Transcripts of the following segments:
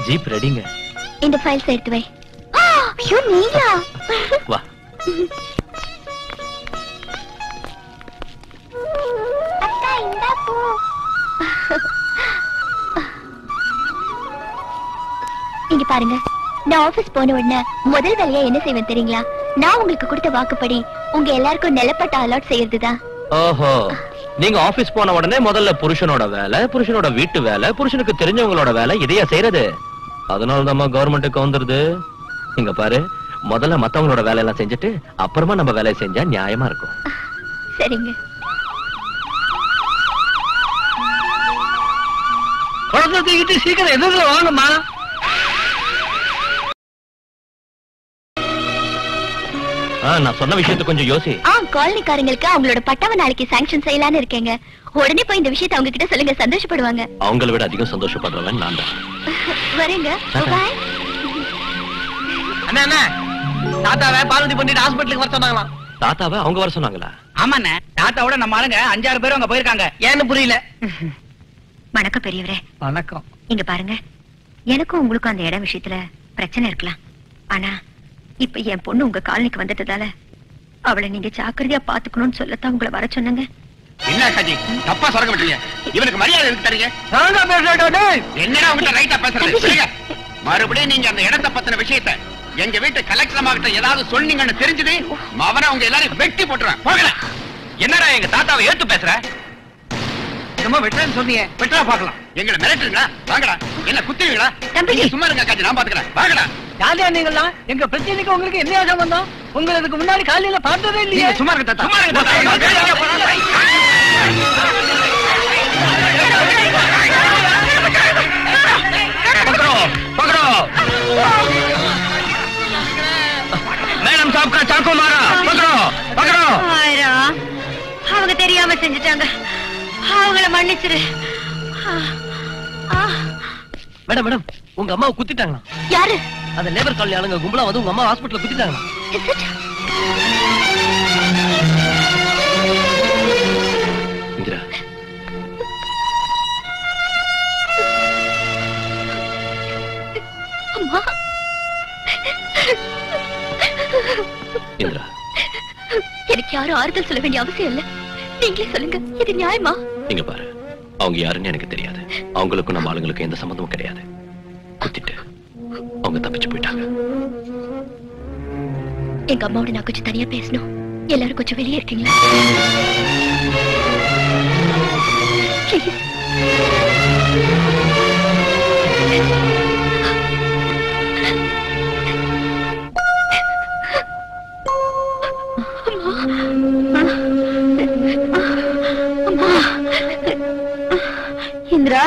Jeep ரெடிங்க இந்த files எடுத்து வை ஆ, ஐயோ நீங்களா வா அக்கா இந்தா பூ இங்க பாருங்க நான் ஆபீஸ் போன உடனே முதல் வேலையா என்ன செய்வேன் தெரியுங்களா நான் உங்களுக்கு கொடுத்த வாக்குப்படி உங்க எல்லாருக்கும் நிலப்பட்ட அலாட் செய்யறதுதான் ஓஹோ நீங்க ஆபீஸ் போன உடனே முதல்ல புருஷனோட வேலை புருஷனோட வீட்டு வேலை புருஷனுக்கு தெரிஞ்சவங்களோட வேலை இதையா செய்யறது அதனால நம்ம கவர்மெண்ட்டுக்கு வந்துருது இங்க பாரு முதல்ல மத்தவங்களோட வேலையெல்லாம் செஞ்சுட்டு அப்புறமா நம்ம வேலையை செஞ்சா நியாயமா இருக்கும் சரிங்க குழந்தை தூக்கிட்டு சீக்கிரம் எதிர்ல வாங்கம்மா ஆ, நான் சொன்ன விஷயத்தை கொஞ்சம் யோசி ஆ காலனிக்காரங்களுக்கு அவங்களோட பட்டாவை நாளைக்கு சாங்ஷன் செய்யலாம்னு இருக்கேங்க உடனே போய் இந்த விஷயத்தை அவங்க கிட்ட சொல்லுங்க சந்தோஷப்படுவாங்க அவங்கள விட அதிகம் சந்தோஷப்படுறவன் நான் தான் வரேங்க டாடா. பாய் அண்ணா அண்ணா தாத்தாவை பாலூட்டி பண்ணிட்டு ஹாஸ்பிட்டலுக்கு வர சொன்னாங்களாம் தாத்தாவை அவங்க வர சொன்னாங்களா ஆமாண்ணே தாத்தாவோட நம்ம ஆளுங்க அஞ்சாறு பேரும் அங்க போயிருக்காங்க ஏன்னு புரியல வணக்கம் பெரியவரே வணக்கம் இங்க பாருங்க எனக்கும் உங்களுக்கும் அந்த இடம் விஷயத்துல பிரச்சனை இருக்கலாம் ஆனா இப்ப என் பொண்ணு உங்க காலனிக்கு வந்துட்டதால அவளை நீங்க ஜாக்கிரதையா பாத்துக்கணும்னு சொல்லத்தான் உங்களை வர சொன்னங்க என்ன காஜி தப்பா சொல்ல விட்டீங்க இவனுக்கு மரியாதை எதுக்கு தரீங்க நாங்க பேசுறோம் என்னடா உங்ககிட்ட ரைட்டா பேசுறது சொல்லுங்க. மறுபடியும் நீங்க அந்த இடத்தை பத்தின விஷயத்த எங்க வீட்டு கலெக்டர் அம்மா கிட்ட ஏதாவது சொன்னீங்கன்னு தெரிஞ்சது அவனை அவங்க எல்லாரையும் வெட்டி போட்டுருவேன் போகல என்னடா எங்க தாத்தாவை ஏத்து பேசுற நம்ம வெட்டுறேன்னு சொன்னீங்க வெட்டுறா பாக்கலாம் எங்களை மிரட்டுறீங்களா வாங்கடா என்ன குத்துவீங்களா தம்பி. நீங்க சும்மா இருங்க காஜி நான் பாத்துக்கிறேன் வாங்கடா யாரையா நீங்களா எங்க பிரச்சனைக்கு உங்களுக்கு என்ன சம்பந்தம் உங்களை இதுக்கு முன்னாடி காலையில பார்த்ததே இல்லையே நீங்க சும்மா இருங்க தாத்தா சும்மா இருங்க தாத்தா पकड़ो पकड़ो मैडम साहब का चाकू मारा पकड़ो पकड़ो ஆயிரம் அவங்க தெரியாம செஞ்சுட்டாங்க அவங்கள மன்னிச்சிரு மேடம் மேடம் உங்க அம்மாவை குத்திட்டாங்களா யாரு அந்த லேபர் காலனி ஆளுங்க கும்பலா வந்து உங்க அம்மா ஹாஸ்பிட்டல்ல குத்திட்டாங்களா Is it? இந்திரா அம்மா இந்திரா எனக்கு யாரும் ஆறுதல் சொல்ல வேண்டிய அவசியம் இல்ல நீங்களே சொல்லுங்க இது நியாயமா இங்க பாரு அவங்க யாருன்னு எனக்கு தெரியாது அவங்களுக்கும் நம்ம ஆளுங்களுக்கும் எந்த சம்மந்தமும் கிடையாது குத்திட்டு அவங்க தப்பிச்சு போயிட்டாங்க எங்க அம்மாவோட நான் கொஞ்சம் தனியா பேசணும் எல்லாரும் கொஞ்சம் வெளியே இருக்கீங்களா Please. இந்திரா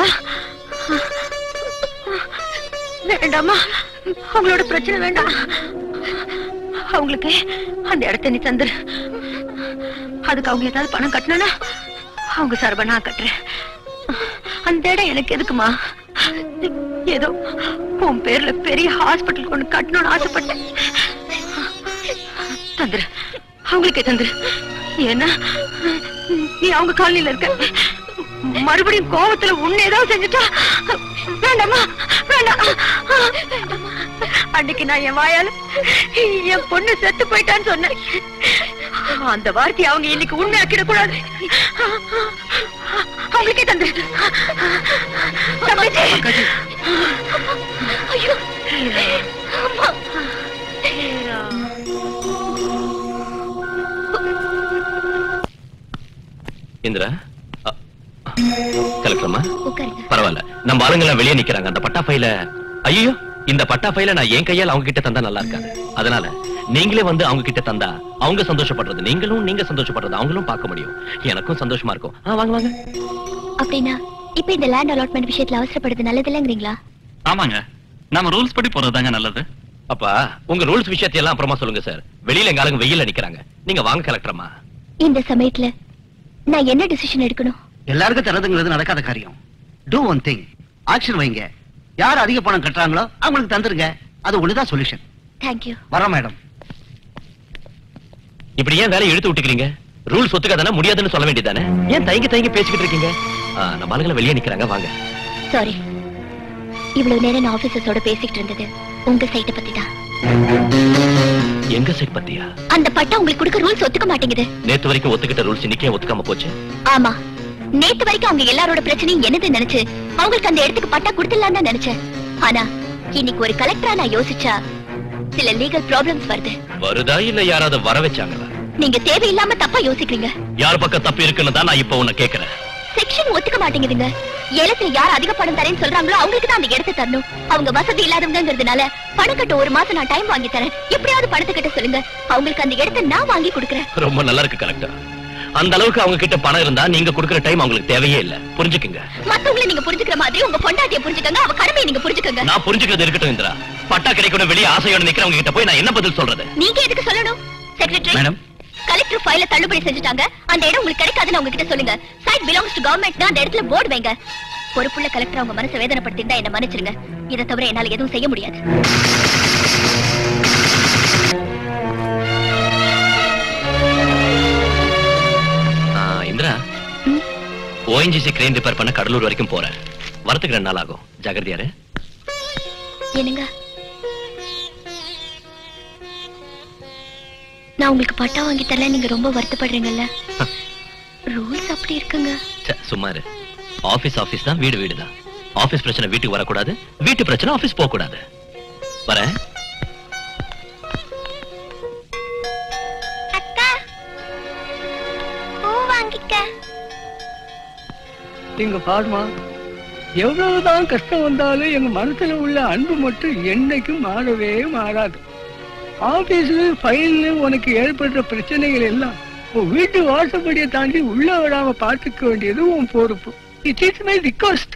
வேண்டாமா அவங்களோட பிரச்சனை வேண்டாம் அவங்களுக்கு அந்த இடத்த நீ தந்துரு அதுக்கு அவங்க ஏதாவது பணம் கட்டணும்னா அவங்க சார்பா நான் கட்டுறேன் அந்த இடம் எனக்கு எதுக்குமா ஏதோ உன் பேர்ல பெரிய ஹாஸ்பிட்டல் கொண்டு கட்டணும்னு ஆசைப்பட்டேன் தந்துரு அவங்களுக்கே தந்துரு ஏன்னா நீ அவங்க காலனில இருக்க மறுபடியும் கோவத்துல உன்னை ஏதாவது செஞ்சுட்டா வேண்டாமா வேண்டாம் அன்னைக்கு நான் என் வாயால என் பொண்ணு செத்து போயிட்டான்னு சொன்னேன் அந்த வார்த்தையை அவங்க இன்னைக்கு உண்மையாக்கிட கூடாது அவங்களுக்கே தந்து தங்கச்சி ஐயோ அம்மா. இந்திரா அ, கலெக்டர்மா உட்காருங்க பரவாயில்ல நம்ம ஆளுங்க எல்லாம் வெளியே நிக்கிறாங்க அந்த பட்டா ஃபைல ஐயோ இந்த பட்டா ஃபைல நான் என் கையால் அவங்க கிட்ட தந்தா நல்லா இருக்காது அதனால நீங்களே வந்து அவங்க கிட்ட தந்தா அவங்க சந்தோஷப்படுறது நீங்களும் நீங்க சந்தோஷப்படுறது அவங்களும் பார்க்க முடியும் எனக்கும் சந்தோஷமா இருக்கும் ஆ, வாங்க வாங்க அப்படின்னா இப்ப இந்த லேண்ட் அலாட்மெண்ட் விஷயத்துல அவசரப்படுறது நல்லது இல்லைங்கிறீங்களா ஆமாங்க நம்ம ரூல்ஸ் படி போறதுதாங்க நல்லது அப்பா உங்க ரூல்ஸ் விஷயத்தை எல்லாம் அப்புறமா சொல்லுங்க சார் வெளியில எங்க ஆளுங்க வெயில்ல நிக்கிறாங்க நீங்க வாங்க கலெக்டர்மா இந்த சமயத்துல நான் என்ன டிசிஷன் எடுக்கணும் எல்லாருக்கும் தரதுங்கிறது நடக்காத காரியம் டூ ஒன் திங் ஆக்ஷன் வைங்க யார் அதிக பணம் கட்டுறாங்களோ அவங்களுக்கு தந்துருங்க அது ஒண்ணுதான் சொல்யூஷன் தேங்க்யூ வரோம் மேடம் இப்படி ஏன் வேலையை இழுத்து விட்டுக்கிறீங்க ரூல்ஸ் ஒத்துக்காதானே முடியாதுன்னு சொல்ல வேண்டியதானே ஏன் தயங்கி தயங்கி பேசிக்கிட்டு இருக்கீங்க ஆ, நம்ம ஆளுங்களை வெளியே நிக்கிறாங்க வாங்க சாரி இவ்வளவு நேரம் நான் ஆபீசர்ஸோட பேசிட்டு இருந்தது உங்க சைட்டை பத்தி தான் எங்க சைட் பத்தியா அந்த பட்டா உங்களுக்கு கொடுக்க ரூல்ஸ் ஒத்துக்க மாட்டேங்குது நேத்து வரைக்கும் ஒத்துக்கிட்ட ரூல்ஸ் இன்னைக்கே ஒத்துக்காம போச்சு ஆமா நேத்து வரைக்கும் அவங்க எல்லாரோட பிரச்சனையும் என்னது நினைச்சு அவங்களுக்கு அந்த இடத்துக்கு பட்டா கொடுத்துடலாம் தான் நினைச்சேன் ஆனா இன்னைக்கு ஒரு கலெக்டரா நான் யோசிச்சா சில லீகல் ப்ராப்ளம்ஸ் வருது வருதா இல்ல யாராவது வர வச்சாங்களா நீங்க தேவையில்லாம தப்பா யோசிக்கிறீங்க யார் பக்கம் தப்பு இருக்குன்னு தான் நான் இப்ப உன்னை கேக்குறேன் செக்ஷன் ஒத்துக்க மாட்டேங்குதுங்க ஏலத்துல யார் அதிக பணம் தரேன்னு சொல்றாங்களோ அவங்களுக்கு தான் அந்த இடத்தை தரணும் அவங்க வசதி இல்லாதவங்கிறதுனால பணம் கட்ட ஒரு மாசம் நான் டைம் வாங்கி தரேன் எப்படியாவது பணத்தை கட்ட சொல்லுங்க அவங்களுக்கு அந்த இடத்தை நான் வாங்கி கொடுக்கறேன் ரொம்ப நல்லா இருக்கு கலெக்டர் அந்த அளவுக்கு அவங்க கிட்ட பணம் இருந்தா நீங்க கொடுக்கிற டைம் அவங்களுக்கு தேவையே இல்ல புரிஞ்சுக்குங்க மத்தவங்களை நீங்க புரிஞ்சுக்கிற மாதிரி உங்க பொண்டாட்டிய புரிஞ்சுக்கங்க அவ கடமையை நீங்க புரிஞ்சுக்கங்க நான் புரிஞ்சுக்கிறது இருக்கட்டும் இந்திரா பட்டா கிடைக்கணும் வெளியே ஆசையோட நிக்கிறவங்க கிட்ட போய் நான் என்ன பதில் சொல்றது நீங்க எதுக்கு சொல்லணும் செக்ரட்டரி மேடம் கலெக்டர் ஃபைல தள்ளுபடி செஞ்சுட்டாங்க அந்த இடம் உங்களுக்கு கிடைக்காதுன்னு அவங்க கிட்ட சொல்லுங்க சைட் பிலாங்ஸ் டு கவர்மெண்ட் அந்த இடத்துல போர்டு வைங்க பொறுப்புள்ள கலெக்டர் அவங்க மனசை வேதனைப்படுத்திருந்தா என்ன மன்னிச்சிருங்க இதை தவிர என்னால எதுவும் செய்ய முடியாது ஆ, இந்திரா ஓஎன்ஜிசி கிரெயின் ரிப்பேர் பண்ண கடலூர் வரைக்கும் போறேன் வரத்துக்கு ரெண்டு நாள் ஆகும் ஜாகிரதையாரு என்னங்க நான் உங்களுக்கு பட்டா வாங்கி தரல நீங்க ரொம்ப வருத்தப்படுறீங்கல்ல ரூல்ஸ் அப்படி இருக்குங்க ச்சே, சும்மா இரு ஆபீஸ் ஆபீஸ் தான் வீடு வீடு தான் ஆபீஸ் பிரச்சனை வீட்டுக்கு வரக்கூடாது வீட்டு பிரச்சனை ஆபீஸ் போக கூடாது வரேன் அக்கா பூ வாங்கிக்க எங்க பாருமா எவ்வளவுதான் கஷ்டம் வந்தாலும் எங்க மனசுல உள்ள அன்பு மட்டும் என்னைக்கும் மாறவே மாறாது ஆபீஸ்ல ஃபைல்ல உனக்கு ஏற்படுற பிரச்சனைகள் எல்லாம் உன் வீட்டு வாசப்படியை தாண்டி உள்ள விடாம பார்த்துக்க வேண்டியது உன் பொறுப்பு it is my request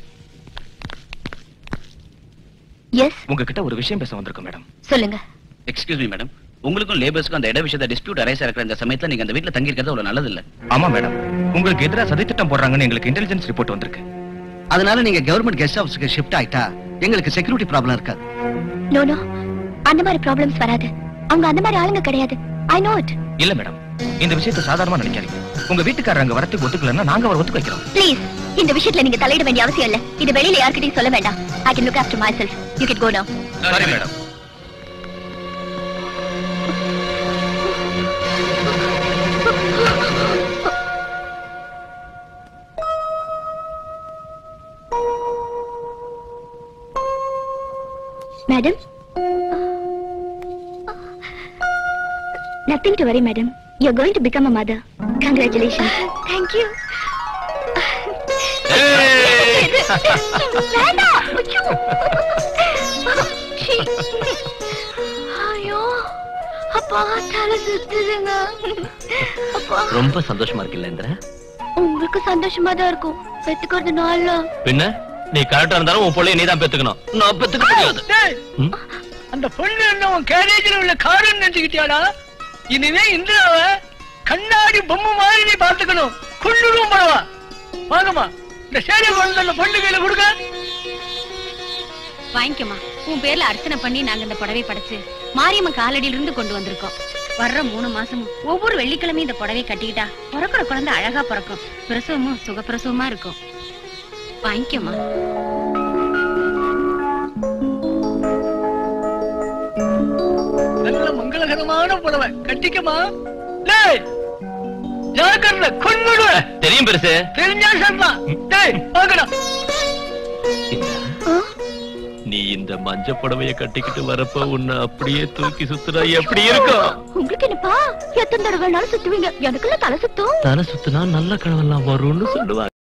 yes உங்ககிட்ட ஒரு விஷயம் பேச வந்திருக்கோம் மேடம் சொல்லுங்க எக்ஸ்கியூஸ் மீ மேடம் உங்களுக்கும் லேபர்ஸ்க்கும் அந்த இட விஷயத்தை டிஸ்பியூட் அரைஸ் இருக்கிற இந்த சமயத்துல நீங்க அந்த வீட்டுல தங்கி இருக்கிறது அவ்வளவு நல்லது இல்ல ஆமா மேடம் உங்களுக்கு எதிராக சதித்திட்டம் போடுறாங்கன்னு எங்களுக்கு இன்டெலிஜென்ஸ் ரிப்போர்ட் வந்திருக்கு அதனால நீங்க கவர்மெண்ட் கெஸ்ட் ஹவுஸ்க்கு ஷிஃப்ட் ஆயிட்டா எங்களுக்கு செக்யூரிட்டி ப்ராப்ளம் இருக்காது நோ நோ அந்த மாதிரி ப்ராப்ளம்ஸ் வராது அவங்க அந்த மாதிரி ஆளுங்க கிடையாது ஐ நோ இட் இல்ல மேடம் இந்த விஷயத்தை சாதாரணமா நினைக்காதீங்க உங்க வீட்டுக்காரர் அங்க வரத்துக்கு ஒத்துக்கலன்னா நாங்க அவர் ஒத்துக்க வைக்கிறோம் ப்ளீஸ் இந்த விஷயத்துல நீங்க தலையிட வேண்டிய அவசியம் இல்ல இது வெளியில யார்கிட்டயும் சொல்ல வேண்டாம் I can look after myself you can go now சரி madam Madam? Nothing to worry, madam. You're going to become a mother. Congratulations. Thank you. வேண்டாம். ஐயோ. சீ. ஐயோ. அப்பா தலை சுத்துதுங்க அப்பா ரொம்ப சந்தோஷமா இருக்குல்ல இந்திரா உங்களுக்கு சந்தோஷமா தான் இருக்கும் பெத்துக்கிறது நாள்ல பின்ன நீ கரெக்டா இருந்தாலும் உன் பிள்ளைய நீ தான் பெத்துக்கணும் நான் பெத்துக்க முடியாது ம்? அந்த பொண்ணு என்ன உன் கேரேஜ்ல உள்ள காருன்னு நினைச்சுக்கிட்டியாடா இனிமே இந்திராவ கண்ணாடி பொம்மை மாதிரி நீ பாத்துக்கணும் குள்ளுடும் படவா வாங்கம்மா இந்த சேலை கொண்டு அந்த பொண்ணு கையில கொடுக்க வாங்கிக்கம்மா உன் பேர்ல அர்ச்சனை பண்ணி நாங்க இந்த புடவை படைச்சு மாரியம்மன் காலடியில இருந்து கொண்டு வந்திருக்கோம் வர்ற மூணு மாசமும் ஒவ்வொரு வெள்ளிக்கிழமையும் இந்த புடவை கட்டிக்கிட்டா பிறக்கிற குழந்தை அழகா பிறக்கும் பிரசவமும் சுகப்பிரசவமா இருக்கும் வாங்கிக்கம்மா நல்ல மங்களகரமான புடவை கட்டிக்கமா டேய் ஜாக்கிரதை கொன்னுடுவேன் தெரியும் பெருசு தெரிஞ்சா சரிதான் டேய் வாங்கடா இந்திரா, நீ இந்த மஞ்ச புடவைய கட்டிக்கிட்டு வரப்ப உன்னை அப்படியே தூக்கி சுத்துறா எப்படி இருக்கும் உங்களுக்கு என்னப்பா எத்தனை தடவை வேணாலும் சுத்துவீங்க எனக்குள்ள தலை சுத்தும் தலை சுத்துனா நல்ல கனவெல்லாம் வரும்னு சொல்லுவாங்க